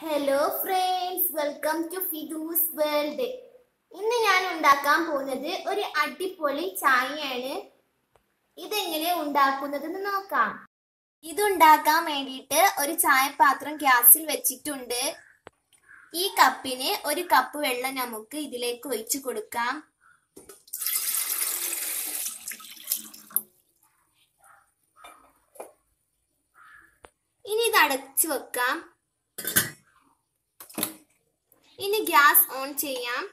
hello friends welcome to Fidu's world ഇന്ന് ഞാൻ ഉണ്ടാക്കാൻ പോകുന്നത് ഒരു അടിപൊളി ചായയാണ് ഇതെങ്ങനെ ഉണ്ടാക്കുന്നതെന്ന് നോക്കാം ഇതുണ്ടാക്കാൻ വേണ്ടിയിട്ട് ഒരു ചായപാത്രം ഗ്യാസിൽ വെച്ചിട്ടുണ്ട് ഈ കപ്പിന് ഒരു കപ്പ് വെള്ളം നമുക്ക് ഇതിലേക്ക് ഒഴിച്ചു കൊടുക്കാം ഇനി ഇത് അടച്ചു വെക്കാം ഇനി ഗ്യാസ് ഓൺ ചെയ്യാം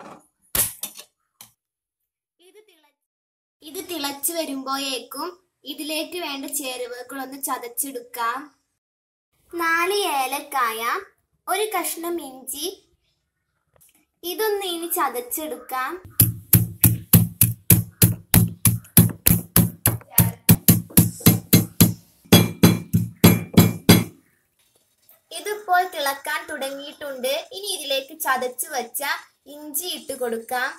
ഇത് തിള- ഇത് തിളച്ചു വരുമ്പോഴേക്കും ഇതിലേക്ക് വേണ്ട ചേരുവകളൊന്ന് ചതച്ചെടുക്കാം നാല് ഏലക്കായ ഒരു കഷ്ണം ഇഞ്ചി ഇതൊന്ന് ഇനി ചതച്ചെടുക്കാം ഇതിപ്പോൾ തിളക്കാൻ തുടങ്ങിയിട്ടുണ്ട് ഇനി ഇതിലേക്ക് ചതച്ച് വെച്ച ഇഞ്ചി ഇട്ട് കൊടുക്കാം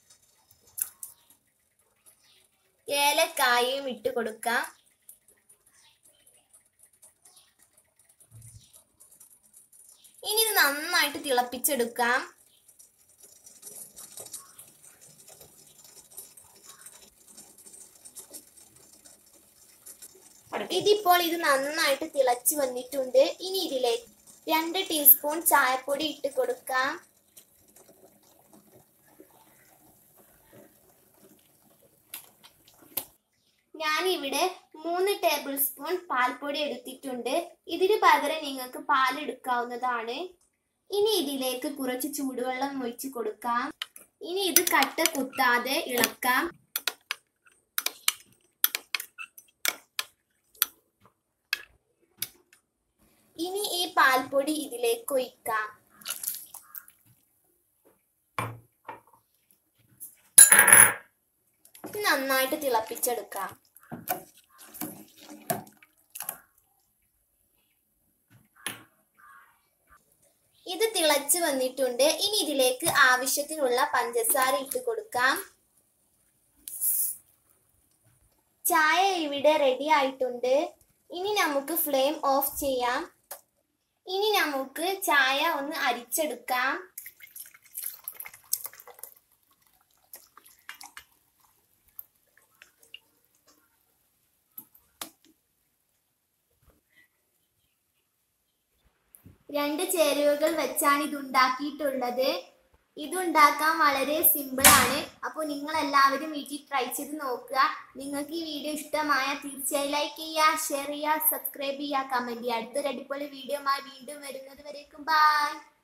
ഏലക്കായയും ഇട്ട് കൊടുക്കാം ഇനി ഇത് നന്നായിട്ട് തിളപ്പിച്ചെടുക്കാം ഇതിപ്പോൾ ഇത് നന്നായിട്ട് തിളച്ചു വന്നിട്ടുണ്ട് ഇനി ഇതിലേക്ക് രണ്ട് ടീസ്പൂൺ ചായപ്പൊടി ഇട്ട് കൊടുക്കാം ഞാൻ ഇവിടെ മൂന്ന് ടേബിൾ സ്പൂൺ പാൽപ്പൊടി എടുത്തിട്ടുണ്ട് ഇതിന് പകരം നിങ്ങൾക്ക് പാൽ എടുക്കാവുന്നതാണ് ഇനി ഇതിലേക്ക് കുറച്ച് ചൂടുവെള്ളം ഒഴിച്ച് കൊടുക്കാം ഇനി ഇത് കട്ട കുത്താതെ ഇളക്കാം ഇനി ഈ പാൽപ്പൊടി ഇതിലേക്ക് ഒഴിക്കാം ഇത് നന്നായിട്ട് തിളപ്പിച്ചെടുക്കാം ഇത് തിളച്ച് വന്നിട്ടുണ്ട് ഇനി ഇതിലേക്ക് ആവശ്യത്തിനുള്ള പഞ്ചസാര ഇട്ട് കൊടുക്കാം ചായ ഇവിടെ റെഡി ആയിട്ടുണ്ട് ഇനി നമുക്ക് ഫ്ലെയിം ഓഫ് ചെയ്യാം ഇനി നമുക്ക് ചായ ഒന്ന് അരിച്ചെടുക്കാം രണ്ട് ചേരുവകൾ വെച്ചാണ് ഇത് ഉണ്ടാക്കിയിട്ടുള്ളത് ഇത് ഉണ്ടാക്കാൻ വളരെ സിമ്പിൾ ആണ് അപ്പോൾ നിങ്ങൾ എല്ലാവരും വീട്ടിൽ ട്രൈ ചെയ്ത് നോക്കുക നിങ്ങൾക്ക് ഈ വീഡിയോ ഇഷ്ടമായ തീർച്ചയായും ലൈക്ക് ചെയ്യുക ഷെയർ ചെയ്യുക സബ്സ്ക്രൈബ് ചെയ്യുക കമന്റ് ചെയ്യുക അടുത്തൊരു അടിപൊളി വീഡിയോ വീണ്ടും വരുന്നത് വരേക്കും ബൈ